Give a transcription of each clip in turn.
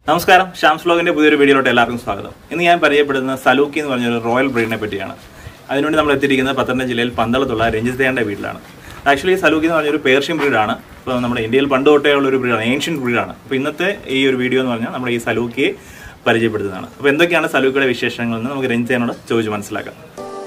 നമസ്കാരം ഷാംസ് വ്ലോഗിന്റെ പുതിയൊരു വീഡിയോയിലോട്ട് എല്ലാവർക്കും സ്വാഗതം ഇന്ന് ഞാൻ പരിചയപ്പെടുന്ന സലൂക്കി എന്ന് പറഞ്ഞൊരു റോയൽ ബ്രീഡിനെ പറ്റിയാണ് അതിനുവേണ്ടി നമ്മൾ എത്തിയിരിക്കുന്നത് പത്തനംതിട്ട ജില്ലയിൽ പന്തളത്തുള്ള രഞ്ജിത്തേന്റെ വീട്ടിലാണ് ആക്ച്വലി സലൂക്കി എന്ന് പറഞ്ഞൊരു പേർഷ്യൻ ബ്രീഡാണ് ഇപ്പോൾ നമ്മുടെ ഇന്ത്യയിൽ പണ്ട് തൊട്ടേ ഉള്ള ഒരു ബ്രീഡാണ് ഏൻഷ്യൻ ബ്രീഡാണ് അപ്പോൾ ഇന്നത്തെ ഈ ഒരു വീഡിയോ എന്ന് പറഞ്ഞാൽ നമ്മുടെ ഈ സലൂക്കിയെ പരിചയപ്പെടുത്തുന്നതാണ് അപ്പോൾ എന്തൊക്കെയാണ് സലൂക്കിയുടെ വിശേഷങ്ങൾ എന്ന് നമുക്ക് രഞ്ജിത്തേനോട് ചോദിച്ച് മനസ്സിലാക്കാം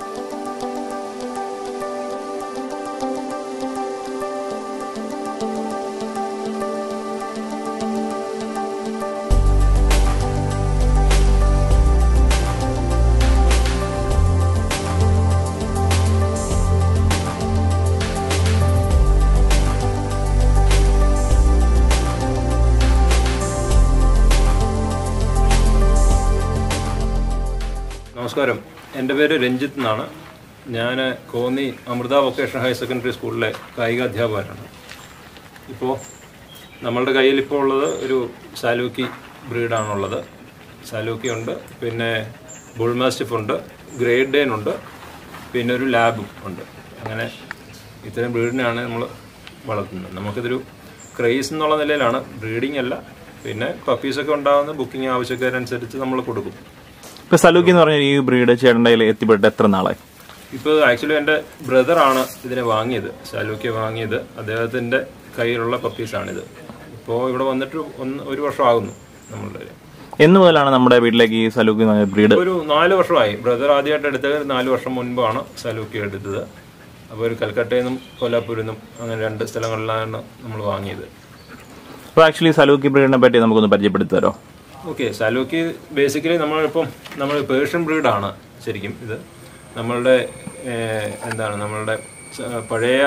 നമസ്കാരം എൻ്റെ പേര് രഞ്ജിത്ത് എന്നാണ് ഞാൻ Konni Amrita vocational higher secondary സ്കൂളിലെ കായിക അധ്യാപകനാണ് ഇപ്പോൾ നമ്മളുടെ കയ്യിൽ ഇപ്പോൾ ഉള്ളത് ഒരു സാലൂക്കി ബ്രീഡാണുള്ളത് സാലൂക്കി ഉണ്ട് പിന്നെ ബുൾമാസ്റ്റിഫ് ഉണ്ട് ഗ്രേഡ് ഡേൻ ഉണ്ട് പിന്നെ ഒരു ലാബും ഉണ്ട് അങ്ങനെ ഇത്തരം ബ്രീഡിനെയാണ് നമ്മൾ വളർത്തുന്നത് നമുക്കിതൊരു ക്രേസ് എന്നുള്ള നിലയിലാണ് ബ്രീഡിംഗ് അല്ല പിന്നെ പപ്പീസൊക്കെ ഉണ്ടാകുന്ന ബുക്കിംഗ് ആവശ്യക്കാരനുസരിച്ച് നമ്മൾ കൊടുക്കും ഇപ്പോൾ സലൂക്കി എന്ന് പറഞ്ഞ ഈ ബ്രീഡ് ചേട്ടൻ്റെ കയ്യിൽ എത്തിപ്പെട്ട് എത്ര നാളായി ഇപ്പോൾ ആക്ച്വലി എൻ്റെ ബ്രദറാണ് ഇതിനെ വാങ്ങിയത് ശാലൂക്യ വാങ്ങിയത് അദ്ദേഹത്തിൻ്റെ കയ്യിലുള്ള പപ്പീസാണിത് ഇപ്പോൾ ഇവിടെ വന്നിട്ട് ഒന്ന് ഒരു വർഷമാകുന്നു നമ്മളുടെ കയ്യിൽ. എന്ന് മുതലാണ് നമ്മുടെ വീട്ടിലേക്ക് ഈ സലൂക്കി എന്ന് പറഞ്ഞ ബ്രീഡ് ഒരു നാല് വർഷമായി ബ്രദർ ആദ്യമായിട്ട് എടുത്തത് നാല് വർഷം മുൻപാണ് സലൂക്കി എടുത്തത് അപ്പോൾ ഒരു കൽക്കട്ടയിൽ നിന്നും കൊല്ലാപ്പൂരിൽ നിന്നും അങ്ങനെ രണ്ട് സ്ഥലങ്ങളിലാണ് നമ്മൾ വാങ്ങിയത് അപ്പോൾ ആക്ച്വലി സലൂക്കി ബ്രീഡിനെ പറ്റി നമുക്കൊന്ന് പരിചയപ്പെടുത്തി തരോ ഓക്കെ സലൂക്കി ബേസിക്കലി നമ്മളിപ്പം നമ്മൾ പേർഷ്യൻ ബ്രീഡാണ് ശരിക്കും ഇത് നമ്മളുടെ ഏഹ്, എന്താണ് നമ്മളുടെ സ- പഴയ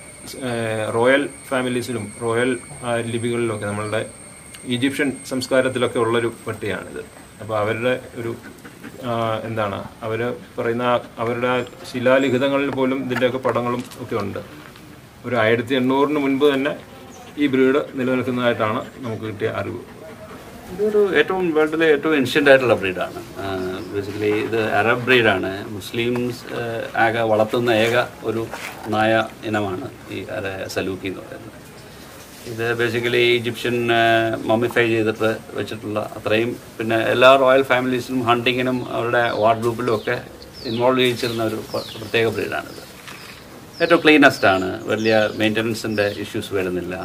ഏഹ്, റോയൽ ഫാമിലീസിലും റോയൽ ആ, ലിപികളിലൊക്കെ നമ്മളുടെ ഈജിപ്ഷ്യൻ സംസ്കാരത്തിലൊക്കെ ഉള്ളൊരു പട്ടിയാണിത് അപ്പോൾ അവരുടെ ഒരു ആ, എന്താണ് അവർ പറയുന്ന ആ- അവരുടെ ആ ശിലാലിഖിതങ്ങളിൽ പോലും ഇതിൻ്റെയൊക്കെ പടങ്ങളും ഒക്കെ ഉണ്ട് ഒരു ആയിരത്തി എണ്ണൂറിന് മുൻപ് തന്നെ ഈ ബ്രീഡ് നിലനിൽക്കുന്നതായിട്ടാണ് നമുക്ക് കിട്ടിയ അറിവ് ഇതൊരു ഏറ്റവും വേൾഡിലെ ഏറ്റവും ഏൻഷ്യൻ്റ് ആയിട്ടുള്ള ബ്രീഡാണ് ബേസിക്കലി ഇത് അറബ് ബ്രീഡാണ് മുസ്ലിംസ് ആഹ്, ആകെ വളർത്തുന്ന ഏക ഒരു നായ ഇനമാണ് ഈ അര സലൂക്കി എന്ന് പറയുന്നത് ഇത് ബേസിക്കലി ഈജിപ്ഷ്യൻ മമ്മിഫൈ ചെയ്തിട്ട് വെച്ചിട്ടുള്ള അത്രയും പിന്നെ എല്ലാ റോയൽ ഫാമിലീസിനും ഹണ്ടിങ്ങിനും അവരുടെ വാർഡ്രൂപ്പിലും ഒക്കെ ഇൻവോൾവ് ചെയ്യിച്ചിരുന്ന ഒരു പ- പ്രത്യേക ബ്രീഡാണിത് ഏറ്റവും ക്ലീനസ്റ്റ് ആണ് വലിയ മെയിൻ്റനൻസിൻ്റെ ഇഷ്യൂസ് വരുന്നില്ല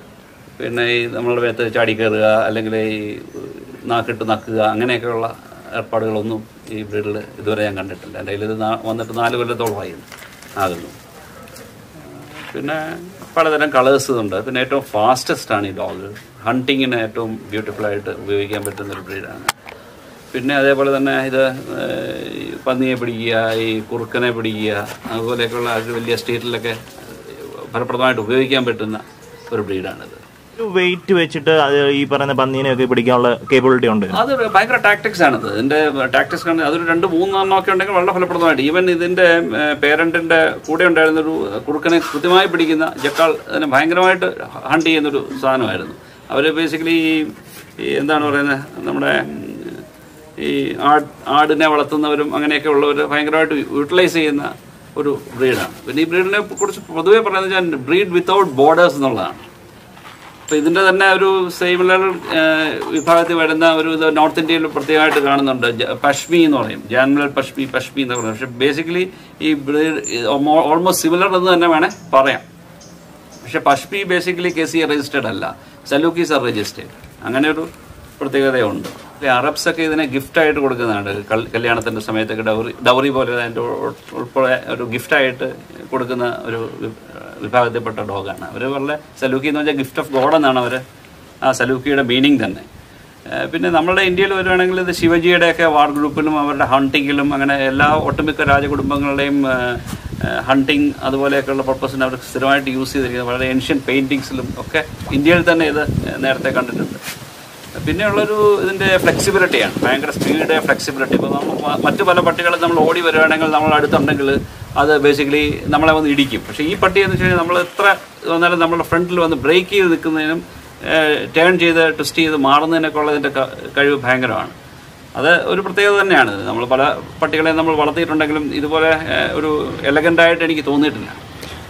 പിന്നെ ഈ നമ്മളുടെ മേത്ത് ചാടി കയറുക അല്ലെങ്കിൽ ഈ നാക്കിട്ട് നക്കുക അങ്ങനെയൊക്കെയുള്ള ഏർപ്പാടുകളൊന്നും ഈ ബ്രീഡിൽ ഇതുവരെ ഞാൻ കണ്ടിട്ടില്ല എൻ്റെ കയ്യിൽ ഇത് നാ- വന്നിട്ട് നാല് കൊല്ലത്തോളമായി ആകുന്നു പിന്നെ പലതരം കളേഴ്സ് ഉണ്ട് പിന്നെ ഏറ്റവും ഫാസ്റ്റസ്റ്റ് ആണ് ഈ ഡോഗ് ഹണ്ടിങ്ങിന് ഏറ്റവും ബ്യൂട്ടിഫുൾ ആയിട്ട് ഉപയോഗിക്കാൻ പറ്റുന്ന ഒരു ബ്രീഡാണ് പിന്നെ അതേപോലെ തന്നെ ഇത് ഏഹ്, ഈ പന്നിയെ പിടിക്കുക ഈ കുറുക്കനെ പിടിക്കുക അതുപോലെയൊക്കെയുള്ള ഒരു വലിയ സ്റ്റേറ്റിലൊക്കെ ഫലപ്രദമായിട്ട് ഉപയോഗിക്കാൻ പറ്റുന്ന ഒരു ബ്രീഡാണിത് ഒരു വെയിറ്റ് വെച്ചിട്ട് അത് ഈ പറയുന്ന പന്നീനെയൊക്കെ പിടിക്കാനുള്ള കേപ്പബിലിറ്റി ഉണ്ട് അത് ഭയങ്കര ടാക്ടിക്സ് ആണിത് ഇതിന്റെ ടാക്ടിക്സ് ആണ് അതൊരു രണ്ട് മൂന്നെണ്ണം ഒക്കെ ഉണ്ടെങ്കിൽ വളരെ ഫലപ്രദമായിട്ട് ഈവൻ ഇതിന്റെ പേരന്റിന്റെ കൂടെ ഉണ്ടായിരുന്ന ഒരു കുറുക്കനെ കൃത്യമായി പിടിക്കുന്ന ജക്കാൾ അതിനെ ഭയങ്കരമായിട്ട് ഹണ്ട് ചെയ്യുന്നൊരു സാധനമായിരുന്നു അവർ ബേസിക്കലി ഈ എന്താണ് പറയുന്നത് നമ്മുടെ ഉം, ഈ ആട് ആടിനെ വളർത്തുന്നവരും അങ്ങനെയൊക്കെ ഉള്ളവർ ഭയങ്കരമായിട്ട് യൂട്ടിലൈസ് ചെയ്യുന്ന ഒരു ബ്രീഡാണ് പിന്നെ ഈ ബ്രീഡിനെ കുറിച്ച് പൊതുവെ പറയുന്നത് വെച്ചാൽ ബ്രീഡ് വിത്തൗട്ട് ബോർഡേഴ്സ് എന്നുള്ളതാണ് അപ്പോൾ ഇതിൻ്റെ തന്നെ ഒരു സിമിലർ വിഭാഗത്തിൽ വരുന്ന ഒരു ഇത് നോർത്ത് ഇന്ത്യയിൽ പ്രത്യേകമായിട്ട് കാണുന്നുണ്ട് ജ- പഷ്മി എന്ന് പറയും ജാൻമൽ പഷ്മി പഷ്മി എന്ന് പറയുന്നത് പക്ഷെ ബേസിക്കലി ഈ ഓൾമോസ്റ്റ് സിമിലർ എന്ന് തന്നെ വേണേ പറയാം പക്ഷെ Pashmi basically K C registered അല്ല സലൂക്കീസ് ആർ രജിസ്റ്റേർഡ് അങ്ങനെ ഒരു പ്രത്യേകതയുണ്ട് ഈ അറബ്സ് ഒക്കെ ഇതിനെ gift ആയിട്ട് കൊടുക്കുന്നതാണ് കൽ- കല്യാണത്തിന്റെ സമയത്തൊക്കെ ഡൗറി ഡൗറി പോലെ അതിൻ്റെ ഉൾ- ഉൾപ്പെടെ ഒരു ഗിഫ്റ്റായിട്ട് കൊടുക്കുന്ന ഒരു വി- വിഭാഗത്തിൽപ്പെട്ട ഡോഗാണ് അവർ വളരെ സലൂക്കി എന്ന് വെച്ചാൽ ഗിഫ്റ്റ് ഓഫ് ഗോഡ് എന്നാണ് അവർ ആ സലൂക്കിയുടെ മീനിങ് തന്നെ ഏഹ് പിന്നെ നമ്മുടെ ഇന്ത്യയിൽ വരുവാണെങ്കിൽ ഇത് ശിവജിയുടെ ഒക്കെ വാർ ഗ്രൂപ്പിലും അവരുടെ ഹണ്ടിങ്ങിലും അങ്ങനെ എല്ലാ ഒട്ടുമിക്ക രാജകുടുംബങ്ങളുടെയും ഹണ്ടിങ് അതുപോലെയൊക്കെയുള്ള പർപ്പസിന് അവർ സ്ഥിരമായിട്ട് യൂസ് ചെയ്തിരിക്കുന്നത് വളരെ ഏൻഷ്യൻ പെയിൻറ്റിങ്സിലും ഒക്കെ ഇന്ത്യയിൽ തന്നെ ഇത് നേരത്തെ കണ്ടിട്ടുണ്ട് പിന്നെയുള്ളൊരു ഇതിൻ്റെ ഫ്ലെക്സിബിലിറ്റിയാണ് ഭയങ്കര സ്പീഡ് ഫ്ലെക്സിബിലിറ്റി ഇപ്പോൾ നമ്മൾ മ- മറ്റു പല പട്ടികളും നമ്മൾ ഓടി വരുവാണെങ്കിൽ നമ്മൾ അടുത്തുണ്ടെങ്കിൽ അത് ബേസിക്കലി നമ്മളെ വന്ന് ഇടിക്കും പക്ഷേ ഈ പട്ടി എന്ന് വെച്ച് കഴിഞ്ഞാൽ നമ്മൾ എത്ര വന്നാലും നമ്മുടെ ഫ്രണ്ടിൽ വന്ന് ബ്രേക്ക് ചെയ്ത് നിൽക്കുന്നതിനും ടേൺ ചെയ്ത് ട്വിസ്റ്റ് ചെയ്ത് മാറുന്നതിനൊക്കെ ഉള്ളതിൻ്റെ ക- കഴിവ് ഭയങ്കരമാണ് അത് ഒരു പ്രത്യേകത തന്നെയാണ് നമ്മൾ പല പട്ടികളെ നമ്മൾ വളർത്തിയിട്ടുണ്ടെങ്കിലും ഇതുപോലെ ഏഹ്, ഒരു എലഗൻ്റായിട്ട് എനിക്ക് തോന്നിയിട്ടില്ല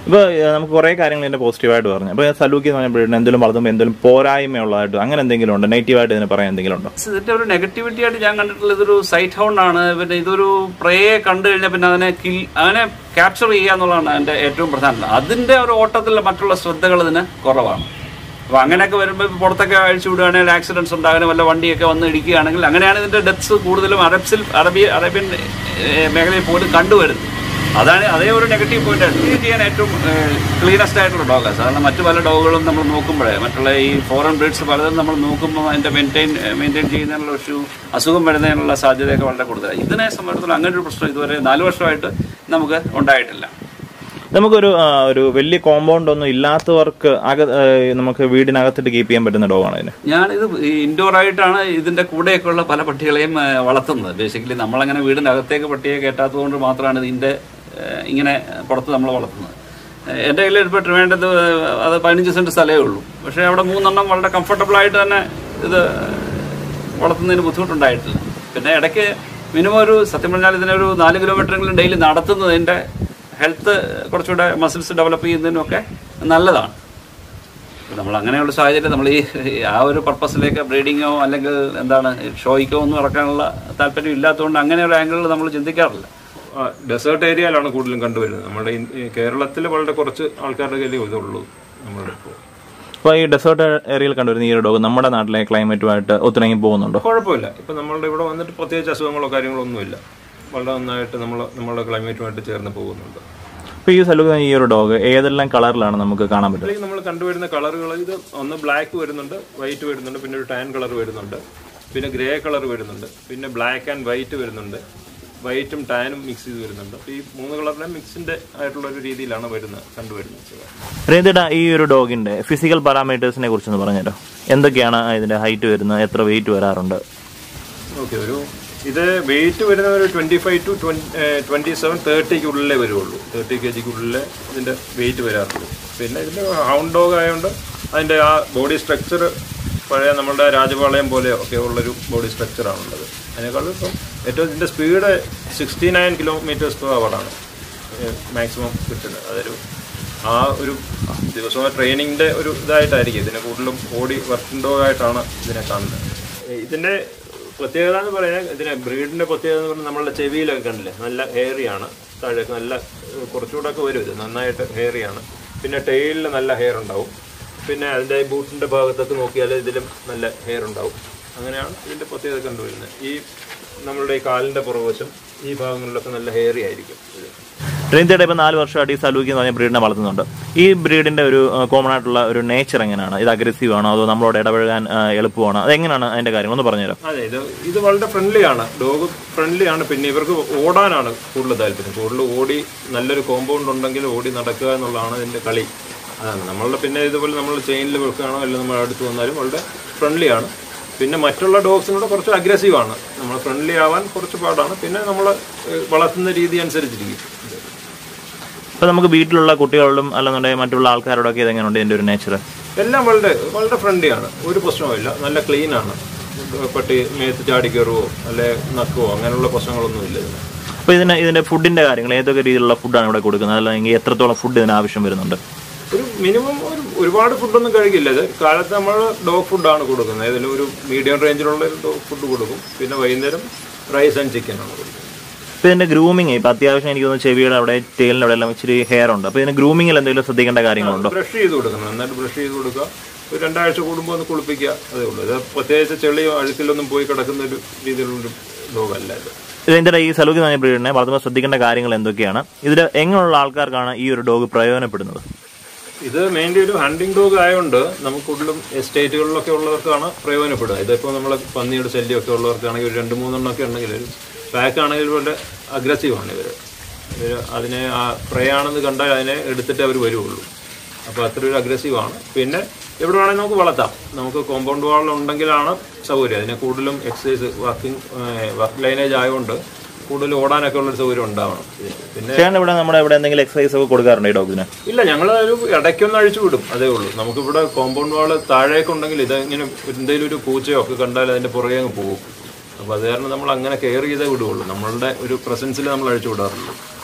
ഇപ്പോൾ നമുക്ക് കുറേ കാര്യങ്ങൾ ഇതിന്റെ പോസിറ്റീവായിട്ട് പറഞ്ഞു അപ്പോൾ സലൂക്കി എന്ന് പറഞ്ഞ ബ്രീഡിന് എന്തെങ്കിലും വളർത്തുമ്പോൾ എന്തെങ്കിലും പോരായ്മയുള്ളതായിട്ട് അങ്ങനെ എന്തെങ്കിലും ഉണ്ടോ നെഗറ്റീവായിട്ട് ഇതിന് പറയാൻ എന്തെങ്കിലും ഉണ്ടോ ഇതിന്റെ ഒരു നെഗറ്റിവിറ്റി ആയിട്ട് ഞാൻ കണ്ടിട്ടുള്ള ഇതൊരു സൈറ്റ് ഹൗണ്ട് ആണ് പിന്നെ ഇതൊരു പ്രേയെ കണ്ടു കഴിഞ്ഞാൽ പിന്നെ അതിനെ കിൽ അങ്ങനെ ക്യാപ്ചർ ചെയ്യുക എന്നുള്ളതാണ് അതിന്റെ ഏറ്റവും പ്രധാനം അതിന്റെ ഒരു ഓട്ടത്തിൽ മറ്റുള്ള ശ്രദ്ധകൾ ഇതിന് കുറവാണ് അപ്പോൾ അങ്ങനെയൊക്കെ വരുമ്പോൾ ഇപ്പോൾ പുറത്തൊക്കെ അഴിച്ചു വിടുകയാണെങ്കിൽ ആക്സിഡൻസ് ഉണ്ടാകാനും വല്ല വണ്ടിയൊക്കെ വന്ന് ഇടിക്കുകയാണെങ്കിൽ അങ്ങനെയാണ് ഇതിന്റെ ഡെത്ത്സ് കൂടുതലും അറബ്സിൽ അറബി അറേബ്യൻ ഏഹ്, മേഖലയിൽ പോലും കണ്ടുവരുന്നത് അതാണ് അതേ ഒരു നെഗറ്റീവ് പോയിന്റ് ആണ് ക്ലീൻ ചെയ്യാൻ ഏറ്റവും ക്ലീനസ്റ്റ് ആയിട്ടുള്ള ഡോഗാണ് സാധാരണ മറ്റു പല ഡോഗുകളും നമ്മൾ നോക്കുമ്പോഴേ മറ്റുള്ള ഈ ഫോറിൻ ബ്രീഡ്സ് പലതും നമ്മൾ നോക്കുമ്പോൾ അതിന്റെ മെയിൻറ്റെയിൻ മെയിൻറ്റെയിൻ ചെയ്യുന്നതിനുള്ള ഒരു അസുഖം വരുന്നതിനുള്ള സാധ്യതയൊക്കെ വളരെ കൂടുതലാണ് ഇതിനെ സംബന്ധിച്ചിടത്തോളം അങ്ങനെ ഒരു പ്രശ്നം ഇതുവരെ നാല് വർഷമായിട്ട് നമുക്ക് ഉണ്ടായിട്ടില്ല നമുക്കൊരു ആ, ഒരു വലിയ കോമ്പൗണ്ട് ഒന്നും ഇല്ലാത്തവർക്ക് അക ആ, നമുക്ക് വീടിനകത്തിട്ട് കീപ്പ് ചെയ്യാൻ പറ്റുന്ന ഡോഗാണ് ഇതിന് ഞാനിത് ഇൻഡോർ ആയിട്ടാണ് ഇതിന്റെ കൂടെയൊക്കെയുള്ള പല പട്ടികളെയും ആ, വളർത്തുന്നത് ബേസിക്കലി നമ്മളങ്ങനെ വീടിനകത്തേക്ക് പട്ടിയെ കയറ്റാത്തത് കൊണ്ട് മാത്രമാണ് ഇതിന്റെ ആ, ഇങ്ങനെ പുറത്ത് നമ്മൾ വളർത്തുന്നത് ആ, എൻ്റെ കയ്യിൽ ഇപ്പോൾ ട്രിവേണ്ടത് അത് പതിനഞ്ച് സെന്റ് സ്ഥലമേ ഉള്ളൂ പക്ഷേ അവിടെ മൂന്നെണ്ണം വളരെ കംഫർട്ടബിൾ ആയിട്ട് തന്നെ ഇത് വളർത്തുന്നതിന് ബുദ്ധിമുട്ടുണ്ടായിട്ടില്ല പിന്നെ ഇടയ്ക്ക് മിനിമം ഒരു സത്യം പറഞ്ഞാൽ ഇതിനൊരു നാല് കിലോമീറ്ററെങ്കിലും ഡെയിലി നടത്തുന്നതിൻ്റെ ഹെൽത്ത് കുറച്ചുകൂടെ മസിൽസ് ഡെവലപ്പ് ചെയ്യുന്നതിനൊക്കെ നല്ലതാണ് നമ്മൾ അങ്ങനെയുള്ള സാഹചര്യം നമ്മൾ ഈ ഈ ആ ഒരു പർപ്പസിലേക്ക് ബ്രീഡിങ്ങോ അല്ലെങ്കിൽ എന്താണ് ഷോയ്ക്കോ ഒന്നും ഇറക്കാനുള്ള താല്പര്യം ഇല്ലാത്തതുകൊണ്ട് അങ്ങനെയുള്ള ആംഗിളിൽ നമ്മൾ ചിന്തിക്കാറില്ല ഡെസേർട്ട് ഏരിയയിലാണ് കൂടുതലും കണ്ടുവരുന്നത് നമ്മുടെ ഇൻ- ഈ കേരളത്തിൽ വളരെ കുറച്ച് ആൾക്കാരുടെ കയ്യിലേ ഇതുള്ളൂ നമ്മുടെ ഇപ്പോൾ അപ്പോൾ ഈ ഡെസേർട്ട് ഏരിയയിൽ കണ്ടുവരുന്ന ഈ ഒരു ഡോഗ് നമ്മുടെ നാട്ടിലെ ക്ലൈമറ്റുമായിട്ട് ഒത്തിണങ്ങി പോകുന്നുണ്ടോ കുഴപ്പമില്ല ഇപ്പം നമ്മളുടെ ഇവിടെ വന്നിട്ട് പ്രത്യേകിച്ച് അസുഖങ്ങളോ കാര്യങ്ങളോ ഒന്നുമില്ല വളരെ നന്നായിട്ട് നമ്മൾ നമ്മുടെ ക്ലൈമറ്റുമായിട്ട് ചേർന്ന് പോകുന്നുണ്ട് അപ്പോൾ ഈ സലൂക്ക് ഈ ഒരു ഡോഗ് ഏതെല്ലാം കളറിലാണ് നമുക്ക് കാണാൻ പറ്റുക അല്ലെങ്കിൽ നമ്മൾ കണ്ടുവരുന്ന കളറുകൾ ഇത് ഒന്ന് ബ്ലാക്ക് വരുന്നുണ്ട് വൈറ്റ് വരുന്നുണ്ട് പിന്നെ ഒരു ടാൻ കളർ വരുന്നുണ്ട് പിന്നെ ഗ്രേ കളർ വരുന്നുണ്ട് പിന്നെ ബ്ലാക്ക് ആൻഡ് വൈറ്റ് വരുന്നുണ്ട് വൈറ്റും ടാനും മിക്സ് ചെയ്ത് വരുന്നുണ്ട് അപ്പോൾ ഈ മൂന്ന് കളറിലെ മിക്സിന്റെ ആയിട്ടുള്ള ഒരു രീതിയിലാണ് വരുന്നത് കണ്ടുവരുന്നത് രേതിട ഈ ഒരു ഡോഗിന്റെ ഫിസിക്കൽ പാരാമീറ്റേഴ്സിനെ കുറിച്ചൊന്ന് പറഞ്ഞുതരോ എന്തൊക്കെയാണ് ഇതിന്റെ ഹൈറ്റ് വരുന്നത് എത്ര വെയിറ്റ് വരാറുണ്ട് ഓക്കെ ഒരു ഇത് വെയിറ്റ് വരുന്ന ഒരു twenty five to twenty seven തേർട്ടിക്കുള്ളിലേ വരുള്ളൂ തേർട്ടി കെ ജിക്കുള്ളിലെ ഇതിന്റെ വെയിറ്റ് വരാറുള്ളൂ പിന്നെ ഇതിന്റെ ഹൗണ്ട് ഡോഗ് ആയതുകൊണ്ട് അതിന്റെ ആ ബോഡി സ്ട്രക്ചർ പഴയ നമ്മുടെ രാജപാളയം പോലെ ഒക്കെ ഉള്ളൊരു ബോഡി സ്ട്രക്ചറാണുള്ളത് അതിനേക്കാളും ഇപ്പം ഏറ്റവും ഇതിന്റെ speed sixty nine kilometres per അവറാണ് മാക്സിമം കിട്ടുന്നത് അതൊരു ആ ഒരു ദിവസവും ട്രെയിനിങ്ങിന്റെ ഒരു ഇതായിട്ടായിരിക്കും ഇതിനെ കൂടുതലും ഓടി വർക്കിംഗ് ഡോഗ് ആയിട്ടാണ് ഇതിനെ കാണുന്നത് ഇതിന്റെ പ്രത്യേകത എന്ന് പറയാൻ ഇതിനെ ബ്രീഡിന്റെ പ്രത്യേകത എന്ന് പറഞ്ഞാൽ നമ്മളുടെ ചെവിയിലൊക്കെ കണ്ടില്ലേ നല്ല ഹെയറിയാണ് താഴേക്ക് നല്ല ഏഹ്, കുറച്ചുകൂടെ ഒക്കെ വരും ഇത് നന്നായിട്ട് ഹെയറിയാണ് പിന്നെ ടെയിലിൽ നല്ല ഹെയർ ഉണ്ടാവും പിന്നെ അതിന്റെ ബൂട്ടിന്റെ ഭാഗത്തൊക്കെ നോക്കിയാൽ ഇതിലും നല്ല ഹെയർ ഉണ്ടാവും അങ്ങനെയാണ് ഇതിന്റെ പ്രത്യേകത കണ്ടുവരുന്നത് ഈ നമ്മളുടെ ഈ കാലിന്റെ പുറകുവശം ഈ ഭാഗങ്ങളിലൊക്കെ നല്ല ഹെയറി ആയിരിക്കും ഇത് രേതിയുടെ ഇപ്പം നാല് വർഷമായിട്ട് ഈ സലൂക്കി എന്ന് പറഞ്ഞ ബ്രീഡിനെ വളർത്തുന്നുണ്ട് ഈ ബ്രീഡിന്റെ ഒരു കോമൺ ആയിട്ടുള്ള ഒരു നേച്ചർ എങ്ങനെയാണ് ഇത് അഗ്രസീവ് ആണോ അതോ നമ്മളോട് ഇടപഴകാൻ ആ, എളുപ്പമാണോ അതെങ്ങനെയാണ് അതിന്റെ കാര്യം ഒന്ന് പറഞ്ഞുതരാം അതെ ഇത് ഇത് വളരെ ഫ്രണ്ട്ലി ആണ് ഡോഗ് ഫ്രണ്ട്ലി ആണ് പിന്നെ ഇവർക്ക് ഓടാനാണ് കൂടുതൽ താല്പര്യം കൂടുതൽ ഓടി നല്ലൊരു കോമ്പൗണ്ട് ഉണ്ടെങ്കിൽ ഓടി നടക്കുക എന്നുള്ളതാണ് ഇതിന്റെ കളി അതാണ് നമ്മളുടെ പിന്നെ ഇതുപോലെ നമ്മൾ ചെയിനിൽ വെക്കുകയാണോ അല്ലെങ്കിൽ നമ്മൾ അടുത്ത് വന്നാലും വളരെ ഫ്രണ്ട്ലി ആണ് പിന്നെ മറ്റുള്ള ഡോഗ്സിനോട് കുറച്ച് അഗ്രസീവ് ആണ് നമ്മൾ ഫ്രണ്ട്ലി ആവാൻ കുറച്ച് പാടാണ് പിന്നെ നമ്മൾ വളർത്തുന്ന രീതി അനുസരിച്ചിരിക്കും ഇത്. ഇപ്പൊ നമുക്ക് വീട്ടിലുള്ള കുട്ടികളോടും അല്ലെന്നുണ്ടെങ്കിൽ മറ്റുള്ള ആൾക്കാരോടൊക്കെ ഇതെങ്ങനെയുണ്ട് ഇതിന്റെ ഒരു നേച്ചർ എല്ലാം വളരെ വളരെ ഫ്രണ്ട്ലി ആണ് ഒരു പ്രശ്നവുമില്ല നല്ല ക്ലീൻ ആണ് പട്ടി മേത്ത് ചാടി കയറുവോ അല്ലെ നക്കുവോ അങ്ങനെയുള്ള പ്രശ്നങ്ങളൊന്നുമില്ല ഇതിന് അപ്പൊ ഇതിന് ഇതിന്റെ ഫുഡിന്റെ കാര്യങ്ങൾ ഏതൊക്കെ രീതിയിലുള്ള ഫുഡാണ് ഇവിടെ കൊടുക്കുന്നത് അല്ലെങ്കിൽ എത്രത്തോളം ഫുഡ് ഇതിന് ആവശ്യം വരുന്നുണ്ട് ഒരു മിനിമം ഒരു ഒരുപാട് ഫുഡൊന്നും കഴിക്കില്ല ഇത് കാലത്ത് നമ്മൾ ഡോഗ് ഫുഡാണ് കൊടുക്കുന്നത് ഇതിൽ ഒരു മീഡിയം റേഞ്ചിലുള്ള ഒരു ഡോഗ് ഫുഡ് കൊടുക്കും പിന്നെ വൈകുന്നേരം റൈസ് ആൻഡ് ചിക്കൻ ആണ് കൊടുക്കുന്നത് ഇപ്പൊ ഇതിന്റെ ഗ്രൂമിങ് ഇപ്പൊ അത്യാവശ്യം എനിക്ക് തോന്നുന്നു ചെവിയുടെ അവിടെ ടേലിന്റെ അവിടെ എല്ലാം ഇച്ചിരി ഹെയർ ഉണ്ട് അപ്പൊ ഇതിന് ഗ്രൂമിങ്ങിൽ എന്തെങ്കിലും ശ്രദ്ധിക്കേണ്ട കാര്യങ്ങളുണ്ടോ ബ്രഷ് ചെയ്ത് കൊടുക്കണം നന്നായിട്ട് ബ്രഷ് ചെയ്ത് കൊടുക്കുക ഒരു രണ്ടാഴ്ച കൂടുമ്പോൾ ഒന്ന് കുളിപ്പിക്കുക അതേ ഉള്ളൂ ഇത് പ്രത്യേകിച്ച് ചെളിയോ അഴുക്കിലൊന്നും പോയി കിടക്കുന്ന ഒരു രീതിയിലുള്ളൊരു ഡോഗല്ല ഇത് ഇതിന്റെ ഈ സലൂക്കി എന്ന് പറഞ്ഞ ബ്രീഡിനെ വളർത്തുമ്പോൾ ശ്രദ്ധിക്കേണ്ട കാര്യങ്ങൾ എന്തൊക്കെയാണ് ഇതിൽ എങ്ങനെയുള്ള ആൾക്കാർക്കാണ് ഈ ഒരു ഡോഗ് പ്രയോജനപ്പെടുന്നത് ഇത് മെയിൻലി ഒരു ഹണ്ടിങ് ഡോഗ് ആയതുകൊണ്ട് നമുക്ക് കൂടുതലും എസ്റ്റേറ്റുകളിലൊക്കെ ഉള്ളവർക്കാണ് പ്രയോജനപ്പെടുക ഇതിപ്പോൾ നമ്മൾ പന്നിയുടെ ശല്യമൊക്കെ ഉള്ളവർക്കാണെങ്കിൽ ഒരു രണ്ട് മൂന്നെണ്ണം ഒക്കെ ഉണ്ടെങ്കിൽ ഒരു പാക്ക് ആണെങ്കിൽ വളരെ അഗ്രസീവാണ് ഇവർ ഇവർ അതിനെ ആ prey ആണെന്ന് കണ്ടാൽ അതിനെ എടുത്തിട്ട് അവർ വരുള്ളൂ അപ്പോൾ അത്ര ഒരു അഗ്രസീവാണ് പിന്നെ എവിടെ വേണമെങ്കിൽ നമുക്ക് വളർത്താം നമുക്ക് കോമ്പൗണ്ട് വാൾ ഉണ്ടെങ്കിലാണ് സൗകര്യം അതിനെ കൂടുതലും എക്സസൈസ് വർക്കിംഗ് വർക്ക് ലൈനേജ് ആയതുകൊണ്ട് കൂടുതൽ ഓടാനൊക്കെ ഉള്ളൊരു സൗകര്യം ഉണ്ടാവണം പിന്നെ ചേട്ടൻ ഇവിടെ നമ്മുടെ ഇവിടെ എന്തെങ്കിലും എക്സസൈസ് ഒക്കെ കൊടുക്കാറുണ്ട് ഈ ഡോഗിന് ഇല്ല ഞങ്ങൾ ഒരു ഇടയ്ക്കൊന്ന് അഴിച്ചു വിടും അതേ ഉള്ളൂ നമുക്കിവിടെ കോമ്പൗണ്ട് വാള് താഴേക്കുണ്ടെങ്കിൽ ഇത് ഇങ്ങനെ എന്തെങ്കിലും ഒരു പൂച്ചയോ ഒക്കെ കണ്ടാൽ അതിന്റെ പുറകെ അങ്ങ് പോകും അപ്പോൾ അത് കാരണം നമ്മൾ അങ്ങനെ കെയർ ചെയ്തേ വിടുകയുള്ളൂ നമ്മളുടെ ഒരു പ്രസൻസിൽ നമ്മൾ അഴിച്ചു വിടാറുള്ളൂ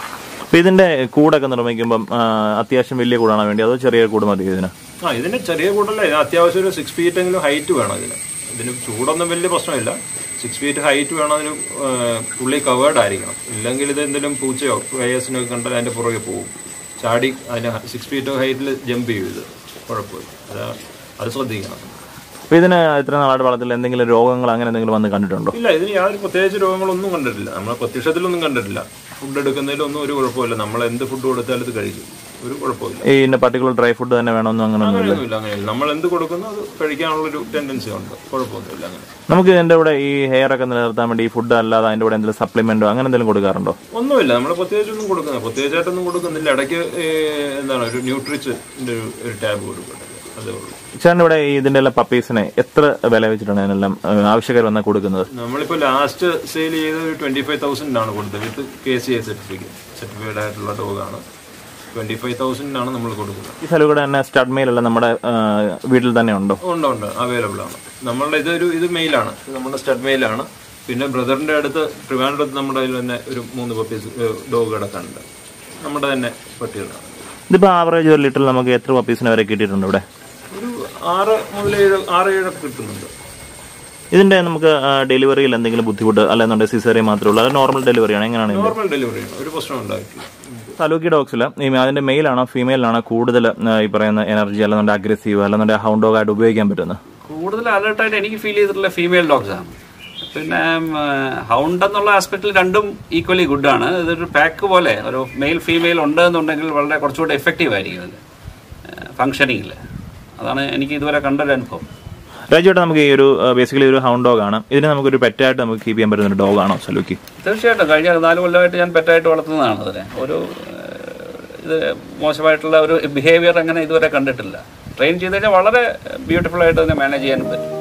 അപ്പൊ ഇതിന്റെ കൂടൊക്കെ നിർമ്മിക്കുമ്പം ആ, അത്യാവശ്യം വലിയ കൂടാണോ വേണ്ടി അതോ ചെറിയ കൂട് മതി ഇതിന് ആ ഇതിന് ചെറിയ കൂടല്ല ഇത് അത്യാവശ്യം ഒരു സിക്സ് ഫീറ്റ് എങ്കിലും ഹൈറ്റ് വേണം ഇതിന് ഇതിന് ചൂടൊന്നും വലിയ പ്രശ്നമില്ല സിക്സ് ഫീറ്റ് ഹൈറ്റ് വേണം അതിന് പുള്ളി കവേർഡ് ആയിരിക്കണം ഇല്ലെങ്കിൽ ഇത് എന്തെങ്കിലും പൂച്ചയോ വയേഴ്സിനോ കണ്ടാൽ അതിൻ്റെ പുറകെ പോകും ചാടി അതിന് സിക്സ് ഫീറ്റ് ഹൈറ്റിൽ ജമ്പ് ചെയ്യും ഇത് കുഴപ്പമില്ല അത് അത് ശ്രദ്ധിക്കണം അപ്പൊ ഇതിന് ഇത്ര നാളായിട്ട് വളർത്തിൽ എന്തെങ്കിലും രോഗങ്ങൾ അങ്ങനെ എന്തെങ്കിലും വന്ന് കണ്ടിട്ടുണ്ടോ ഇല്ല ഇതിന് യാതൊരു പ്രത്യേകിച്ച് രോഗങ്ങളൊന്നും കണ്ടിട്ടില്ല നമ്മൾ പ്രത്യക്ഷത്തിലൊന്നും കണ്ടിട്ടില്ല ഫുഡ് എടുക്കുന്നതിലൊന്നും ഒരു കുഴപ്പമില്ല നമ്മൾ എന്ത് ഫുഡ് കൊടുത്താലും ഇത് കഴിക്കും ഒരു കുഴപ്പമില്ല ഈ ഇന്ന പർട്ടിക്കുലർ ഡ്രൈ ഫുഡ് തന്നെ വേണമെന്നും അങ്ങനെ ഒന്നും അങ്ങനെയൊന്നുമില്ല അങ്ങനെയില്ല നമ്മൾ എന്ത് കൊടുക്കുന്നോ അത് കഴിക്കാനുള്ളൊരു ടെൻഡൻസി ഉണ്ട് കുഴപ്പമൊന്നുമില്ല അങ്ങനെ നമുക്ക് ഇതിന്റെ കൂടെ ഈ ഹെയർ ഒക്കെ നിലനിർത്താൻ വേണ്ടി ഈ ഫുഡ് അല്ലാതെ അതിന്റെ കൂടെ എന്തെങ്കിലും സപ്ലിമെന്റോ അങ്ങനെ എന്തെങ്കിലും കൊടുക്കാറുണ്ടോ ഒന്നുമില്ല നമ്മൾ പ്രത്യേകിച്ചൊന്നും കൊടുക്കുന്നില്ല പ്രത്യേകിച്ചായിട്ടൊന്നും കൊടുക്കുന്നില്ല ഇടയ്ക്ക് ഈ എന്താണ് ഒരു ന്യൂട്രിച്ചിന്റെ ഒരു ഒരു ടാബ് കൊടുക്കുന്നുണ്ട് അതേ ഉള്ളൂ ചേട്ടൻ്റെ ഇവിടെ ഈ ഇതിന്റെ എല്ലാം പപ്പീസിനെ എത്ര വില വെച്ചിട്ടാണ് ഇതിനെല്ലാം ആ, ആവശ്യക്കാർ വന്നാൽ കൊടുക്കുന്നത് നമ്മളിപ്പോൾ ലാസ്റ്റ് സെയിൽ ചെയ്ത് ഒരു ട്വന്റി ഫൈവ് തൗസൻഡിനാണ് കൊടുത്തത് with K C I certificate certified ആയിട്ടുള്ള ഡോഗാണ് ട്വന്റി ഫൈവ് തൗസൻഡിനാണ് നമ്മൾ കൊടുക്കുന്നത് ഈ സലുകൂടെ തന്നെ സ്റ്റഡ് മെയിലെല്ലാം നമ്മുടെ ആ, വീട്ടിൽ തന്നെ ഉണ്ടോ ഉണ്ട് ഉണ്ട് അവൈലബിൾ ആണ് നമ്മളുടെ ഇതൊരു ഇത് മെയിലാണ് ഇത് നമ്മുടെ സ്റ്റഡ് മെയിലാണ് പിന്നെ ബ്രദറിന്റെ അടുത്ത് ട്രിവാൻഡ്രത്ത് നമ്മുടെ കയ്യിൽ തന്നെ ഒരു മൂന്ന് പപ്പീസ് ഡോഗ് കിടക്കുന്നുണ്ട് നമ്മുടെ തന്നെ പട്ടികളാണ് ഇതിപ്പോ ആവറേജ് ഒരു ലിറ്ററിൽ നമുക്ക് എത്ര പപ്പീസിനെ വരെ കിട്ടിയിട്ടുണ്ട് ഇവിടെ ഒരു ആറ് മുതൽ ഏഴ് ആറ് ഏഴൊക്കെ കിട്ടുന്നുണ്ട് ഇതിന്റെ നമുക്ക് ഡെലിവറിയിൽ എന്തെങ്കിലും ബുദ്ധിമുട്ട് അല്ലെന്നുണ്ടെങ്കിൽ സിസേറിയ മാത്രമേ ഉള്ളൂ അത് നോർമൽ ഡെലിവറി ആണ് എങ്ങനെയാണ് ഇതിന്റെ? നോർമൽ ഡെലിവറി ആണ് ഒരു പ്രശ്നം ഉണ്ടായിട്ടില്ല സലൂക്കി ഡോഗ്സിൽ ഈ അതിന്റെ മെയിലാണോ ഫീമെയിലാണോ കൂടുതൽ ആ, ഈ പറയുന്ന എനർജി അല്ലെന്നുണ്ടെങ്കിൽ അഗ്രസീവ് അല്ലെന്നുണ്ടെങ്കിൽ ഹൗണ്ട് ഡോഗ് ആയിട്ട് ഉപയോഗിക്കാൻ പറ്റുന്നത് കൂടുതൽ അലേർട്ടായിട്ട് എനിക്ക് ഫീൽ ചെയ്തിട്ടുള്ള ഫീമെയിൽ ഡോഗ്സ് ആണ് പിന്നെ ഹൗണ്ട് എന്നുള്ള ആസ്പെക്റ്റിൽ രണ്ടും ഈക്വലി ഗുഡാണ് ഇതൊരു പാക്ക് പോലെ ഒരു മെയിൽ ഫീമെയിൽ ഉണ്ട് എന്നുണ്ടെങ്കിൽ വളരെ കുറച്ചുകൂടെ എഫക്റ്റീവ് ആയിരിക്കും ഇത് ഫങ്ഷനിങ്ങിൽ അതാണ് എനിക്ക് ഇതുവരെ കണ്ടൊരു അനുഭവം രാജുവേട്ടാ നമുക്ക് ഈ ഒരു ബേസിക്കലി ഒരു ഹൗണ്ട് ഡോഗ് ആണ് ഇതിനെ നമുക്കൊരു പെറ്റായിട്ട് നമുക്ക് കീപ്പ് ചെയ്യാൻ പറ്റുന്ന ഒരു ഡോഗ് ആണോ സലൂക്കി തീർച്ചയായിട്ടും കഴിഞ്ഞ നാല് കൊല്ലമായിട്ട് ഞാൻ പെറ്റായിട്ട് വളർത്തുന്നതാണ് അതിനെ ഒരു ഏഹ്, ഇത് മോശമായിട്ടുള്ള ഒരു ബിഹേവിയർ അങ്ങനെ ഇതുവരെ കണ്ടിട്ടില്ല ട്രെയിൻ ചെയ്ത് കഴിഞ്ഞാൽ വളരെ ബ്യൂട്ടിഫുൾ ആയിട്ട് അതിനെ മാനേജ് ചെയ്യാൻ പറ്റും